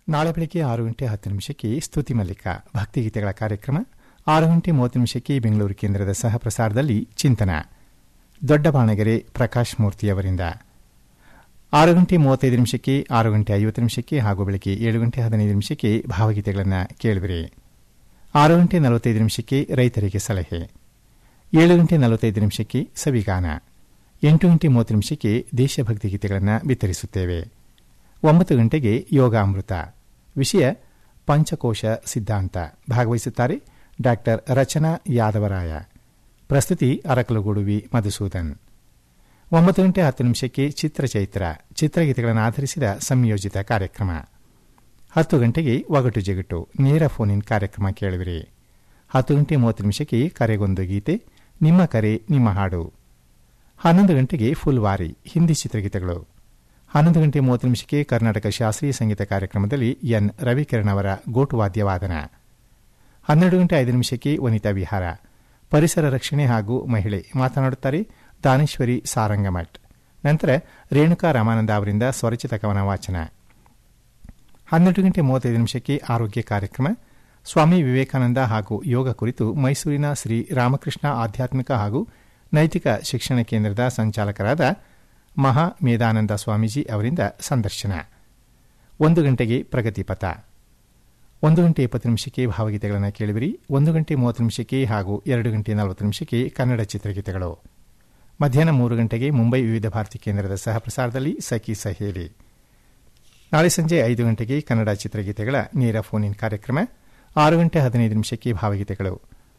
ನಾಳೆ ಬೆಳಗ್ಗೆ ಆರು ಗಂಟೆ ಹತ್ತು ನಿಮಿಷಕ್ಕೆ ಸ್ತುತಿ ಮಲ್ಲಿಕ ಭಕ್ತಿಗೀತೆಗಳ ಕಾರ್ಯಕ್ರಮ ಆರು ಗಂಟೆ ಮೂವತ್ತು ನಿಮಿಷಕ್ಕೆ ಬೆಂಗಳೂರು ಕೇಂದ್ರದ ಸಹ ಪ್ರಸಾರದಲ್ಲಿ ಚಿಂತನ ದೊಡ್ಡ ಬಾಣಗೆರೆ ಪ್ರಕಾಶ್ ಮೂರ್ತಿಯವರಿಂದ ಆರು ಗಂಟೆ ಮೂವತ್ತೈದು ನಿಮಿಷಕ್ಕೆ ಆರು ಗಂಟೆ ಐವತ್ತು ನಿಮಿಷಕ್ಕೆ ಹಾಗೂ ಬೆಳಗ್ಗೆ ಏಳು ಗಂಟೆ ಹದಿನೈದು ನಿಮಿಷಕ್ಕೆ ಭಾವಗೀತೆಗಳನ್ನು ಕೇಳುವಿರಿ ಆರು ಗಂಟೆ ನಲವತ್ತೈದು ನಿಮಿಷಕ್ಕೆ ರೈತರಿಗೆ ಸಲಹೆ ಏಳು ಗಂಟೆ ನಲವತ್ತೈದು ನಿಮಿಷಕ್ಕೆ ಸವಿಗಾನ ಎಂಟು ಗಂಟೆ ಮೂವತ್ತು ನಿಮಿಷಕ್ಕೆ ದೇಶಭಕ್ತಿ ಗೀತೆಗಳನ್ನು ಬಿತ್ತರಿಸುತ್ತೇವೆ ಒಂಬತ್ತು ಗಂಟೆಗೆ ಯೋಗಾಮೃತ ವಿಷಯ ಪಂಚಕೋಶ ಸಿದ್ಧಾಂತ ಭಾಗವಹಿಸುತ್ತಾರೆ ಡಾಕ್ಟರ್ ರಚನಾ ಯಾದವರಾಯ ಪ್ರಸ್ತುತಿ ಅರಕಲಗೂಡುವಿ ಮಧುಸೂದನ್ ಒಂಬತ್ತು ಗಂಟೆ ಹತ್ತು ನಿಮಿಷಕ್ಕೆ ಚಿತ್ರಚೈತ್ರ ಚಿತ್ರಗೀತೆಗಳನ್ನು ಆಧರಿಸಿದ ಸಂಯೋಜಿತ ಕಾರ್ಯಕ್ರಮ ಹತ್ತು ಗಂಟೆಗೆ ಒಗಟು ಜಗಟು ನೇರ ಫೋನ್ ಇನ್ ಕಾರ್ಯಕ್ರಮ ಕೇಳುವಿರಿ ಹತ್ತು ಗಂಟೆ ಮೂವತ್ತು ನಿಮಿಷಕ್ಕೆ ಕರೆಗೊಂದು ಗೀತೆ ನಿಮ್ಮ ಕರೆ ನಿಮ್ಮ ಹಾಡು ಹನ್ನೊಂದು ಗಂಟೆಗೆ ಫುಲ್ ವಾರಿ ಹಿಂದಿ ಚಿತ್ರಗೀತೆಗಳು ಹನ್ನೊಂದು ಗಂಟೆ ಮೂವತ್ತು ನಿಮಿಷಕ್ಕೆ ಕರ್ನಾಟಕ ಶಾಸ್ತ್ರೀಯ ಸಂಗೀತ ಕಾರ್ಯಕ್ರಮದಲ್ಲಿ ಎನ್ ರವಿಕಿರಣ್ ಅವರ ಗೋಟು ವಾದ್ಯವಾದನ ಹನ್ನೆರಡು ಗಂಟೆ ಐದು ನಿಮಿಷಕ್ಕೆ ವನಿತಾ ವಿಹಾರ ಪರಿಸರ ರಕ್ಷಣೆ ಹಾಗೂ ಮಹಿಳೆ ಮಾತನಾಡುತ್ತಾರೆ ದಾನೇಶ್ವರಿ ಸಾರಂಗಮಠ್ ನಂತರ ರೇಣುಕಾ ರಾಮಾನಂದ ಅವರಿಂದ ಸ್ವರಚಿತ ಕವನ ವಾಚನ ಹನ್ನೆರಡು ಗಂಟೆ ಮೂವತ್ತೈದು ನಿಮಿಷಕ್ಕೆ ಆರೋಗ್ಯ ಕಾರ್ಯಕ್ರಮ ಸ್ವಾಮಿ ವಿವೇಕಾನಂದ ಹಾಗೂ ಯೋಗ ಕುರಿತು ಮೈಸೂರಿನ ಶ್ರೀ ರಾಮಕೃಷ್ಣ ಆಧ್ಯಾತ್ಮಿಕ ಹಾಗೂ ನೈತಿಕ ಶಿಕ್ಷಣ ಕೇಂದ್ರದ ಸಂಚಾಲಕರಾದ ಮಹಾ ಮೇಧಾನಂದ ಸ್ವಾಮೀಜಿ ಅವರಿಂದ ಸಂದರ್ಶನ ಒಂದು ಗಂಟೆಗೆ ಪ್ರಗತಿಪಥ ಒಂದು ಗಂಟೆ ಇಪ್ಪತ್ತು ನಿಮಿಷಕ್ಕೆ ಭಾವಗೀತೆಗಳನ್ನು ಕೇಳುವಿರಿ ಒಂದು ಗಂಟೆ ಮೂವತ್ತು ನಿಮಿಷಕ್ಕೆ ಹಾಗೂ ಎರಡು ಗಂಟೆ ನಲವತ್ತು ನಿಮಿಷಕ್ಕೆ ಕನ್ನಡ ಚಿತ್ರಗೀತೆಗಳು ಮಧ್ಯಾಹ್ನ ಮೂರು ಗಂಟೆಗೆ ಮುಂಬೈ ವಿವಿಧ ಭಾರತಿ ಕೇಂದ್ರದ ಸಹ ಪ್ರಸಾರದಲ್ಲಿ ಸಖಿ ಸಹೇಲಿ ನಾಳೆ ಸಂಜೆ ಐದು ಗಂಟೆಗೆ ಕನ್ನಡ ಚಿತ್ರಗೀತೆಗಳ ನೇರ ಫೋನ್ ಇನ್ ಕಾರ್ಯಕ್ರಮ ಆರು ಗಂಟೆ ಹದಿನೈದು ನಿಮಿಷಕ್ಕೆ ಭಾವಗೀತೆಗಳು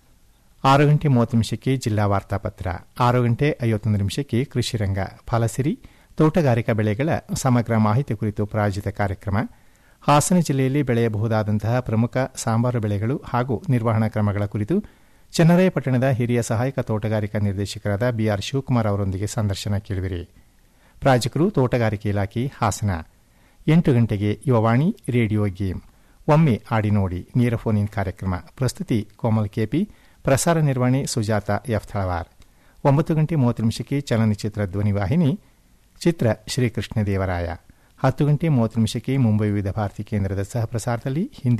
ಆರು ಗಂಟೆ ಮೂವತ್ತು ನಿಮಿಷಕ್ಕೆ ಜಿಲ್ಲಾ ವಾರ್ತಾಪತ್ರ ಆರು ಗಂಟೆ ಐವತ್ತೊಂದು ನಿಮಿಷಕ್ಕೆ ಕೃಷಿ ರಂಗ ಫಲಸಿರಿ ತೋಟಗಾರಿಕಾ ಬೆಳೆಗಳ ಸಮಗ್ರ ಮಾಹಿತಿ ಕುರಿತು ಪ್ರಾಯೋಜಿತ ಕಾರ್ಯಕ್ರಮ ಹಾಸನ ಜಿಲ್ಲೆಯಲ್ಲಿ ಬೆಳೆಯಬಹುದಾದಂತಹ ಪ್ರಮುಖ ಸಾಂಬಾರು ಬೆಳೆಗಳು ಹಾಗೂ ನಿರ್ವಹಣಾ ಕ್ರಮಗಳ ಕುರಿತು ಚನ್ನರಾಯಪಟ್ಟಣದ ಹಿರಿಯ ಸಹಾಯಕ ತೋಟಗಾರಿಕಾ ನಿರ್ದೇಶಕರಾದ ಬಿಆರ್ ಶಿವಕುಮಾರ್ ಅವರೊಂದಿಗೆ ಸಂದರ್ಶನ ಕೇಳುವಿರಿ ಪ್ರಾಜಕರು ತೋಟಗಾರಿಕೆ ಇಲಾಖೆ ಹಾಸನ ಎಂಟು ಗಂಟೆಗೆ ಯುವವಾಣಿ ರೇಡಿಯೋ ಗೇಮ್ ಒಮ್ಮೆ ಆಡಿ ನೋಡಿ ನೇರ ಫೋನ್ ಇನ್ ಕಾರ್ಯಕ್ರಮ ಪ್ರಸ್ತುತಿ ಕೋಮಲ್ ಕೆಪಿ ಪ್ರಸಾರ ನಿರ್ವಹಣೆ ಸುಜಾತ ಎಫ್ ಥಳವಾರ್ ಒಂಬತ್ತು ಗಂಟೆ ಮೂವತ್ತು ನಿಮಿಷಕ್ಕೆ ಚಲನಚಿತ್ರ ಧ್ವನಿವಾಹಿನಿ ಚಿತ್ರ ಶ್ರೀಕೃಷ್ಣ ದೇವರಾಯ ಹತ್ತು ಗಂಟೆ ಮೂವತ್ತು ನಿಮಿಷಕ್ಕೆ ಮುಂಬೈ ವಿವಿಧ ಭಾರತಿ ಕೇಂದ್ರದ ಸಹ ಪ್ರಸಾರದಲ್ಲಿ ಹಿಂದಿ